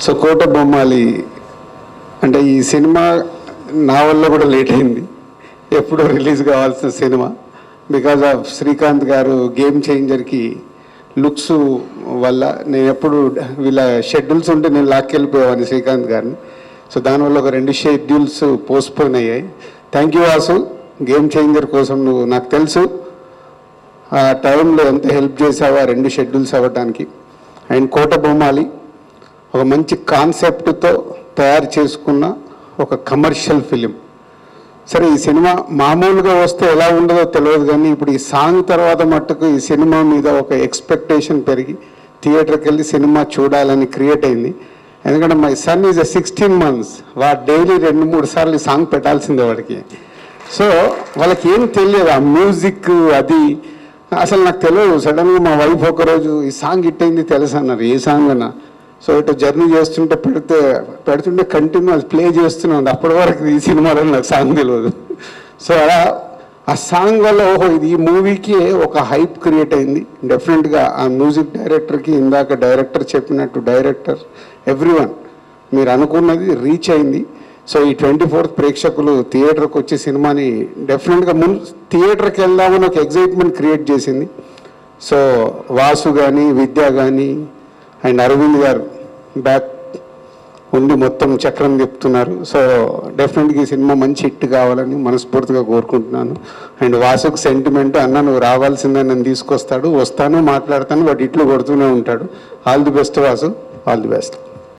so కోట బొమ్మాలి అంటే ఈ సినిమా నా వల్ల కూడా లేట్ అయింది ఎప్పుడో రిలీజ్ కావాల్సిన సినిమా బికాజ్ ఆఫ్ శ్రీకాంత్ గారు గేమ్ చేంజర్కి లుక్స్ వల్ల నేను ఎప్పుడు వీళ్ళ షెడ్యూల్స్ ఉంటే నేను లాక్కెళ్ళిపోయేవాడిని శ్రీకాంత్ గారిని సో దానివల్ల ఒక రెండు షెడ్యూల్స్ పోస్ట్పోన్ అయ్యాయి thank you Vasu Game Changer కోసం నువ్వు నాకు తెలుసు ఆ టైంలో ఎంత హెల్ప్ చేసావో ఆ రెండు షెడ్యూల్స్ అవ్వడానికి అండ్ కోట బొమ్మాలి ఒక మంచి కాన్సెప్ట్తో తయారు చేసుకున్న ఒక కమర్షియల్ ఫిలిం సరే ఈ సినిమా మామూలుగా వస్తే ఎలా ఉండదో తెలియదు కానీ ఇప్పుడు ఈ సాంగ్ తర్వాత మట్టుకు ఈ సినిమా మీద ఒక ఎక్స్పెక్టేషన్ పెరిగి థియేటర్కి వెళ్ళి సినిమా చూడాలని క్రియేట్ అయింది ఎందుకంటే my son is a sixteen months వాడు డైలీ రెండు మూడు సార్లు ఈ సాంగ్ పెట్టాల్సిందే వాడికి సో వాళ్ళకి ఏం తెలియదు ఆ మ్యూజిక్ అది అసలు నాకు తెలియదు సడన్గా మా వైఫ్ ఒకరోజు ఈ సాంగ్ హిట్ అయింది తెలుసు అన్నారు ఏ సాంగ్ అన్నా సో ఇటు జర్నీ చేస్తుంటే పెడితే పెడుతుంటే కంటిన్యూ అది ప్లే చేస్తున్నాను అప్పటి వరకు ఈ సినిమాలో నాకు సాంగ్ తెలియదు సో అలా ఆ సాంగ్ వల్ల ఓహో ఇది ఈ మూవీకి ఒక హైప్ క్రియేట్ అయింది డెఫినెట్గా ఆ మ్యూజిక్ డైరెక్టర్కి ఇందాక డైరెక్టర్ చెప్పినట్టు డైరెక్టర్ ఎవ్రీ మీరు అనుకున్నది రీచ్ అయింది సో ఈ ట్వంటీ ఫోర్త్ ప్రేక్షకులు థియేటర్కి వచ్చి సినిమాని డెఫినెట్గా ముందు థియేటర్కి వెళ్దామని ఒక ఎగ్జైట్మెంట్ క్రియేట్ చేసింది సో వాసు కానీ విద్య కానీ అండ్ అరవింద్ గారు బ్యాక్ ఉండి మొత్తం చక్రం చెప్తున్నారు సో డెఫినెట్గా ఈ సినిమా మంచి హిట్ కావాలని మనస్ఫూర్తిగా కోరుకుంటున్నాను అండ్ వాసుకు సెంటిమెంట్ అన్న నువ్వు రావాల్సిందని నన్ను తీసుకొస్తాడు వస్తాను మాట్లాడతాను బట్ ఇట్లు కొడుతూనే ఉంటాడు all the best Vasu all the best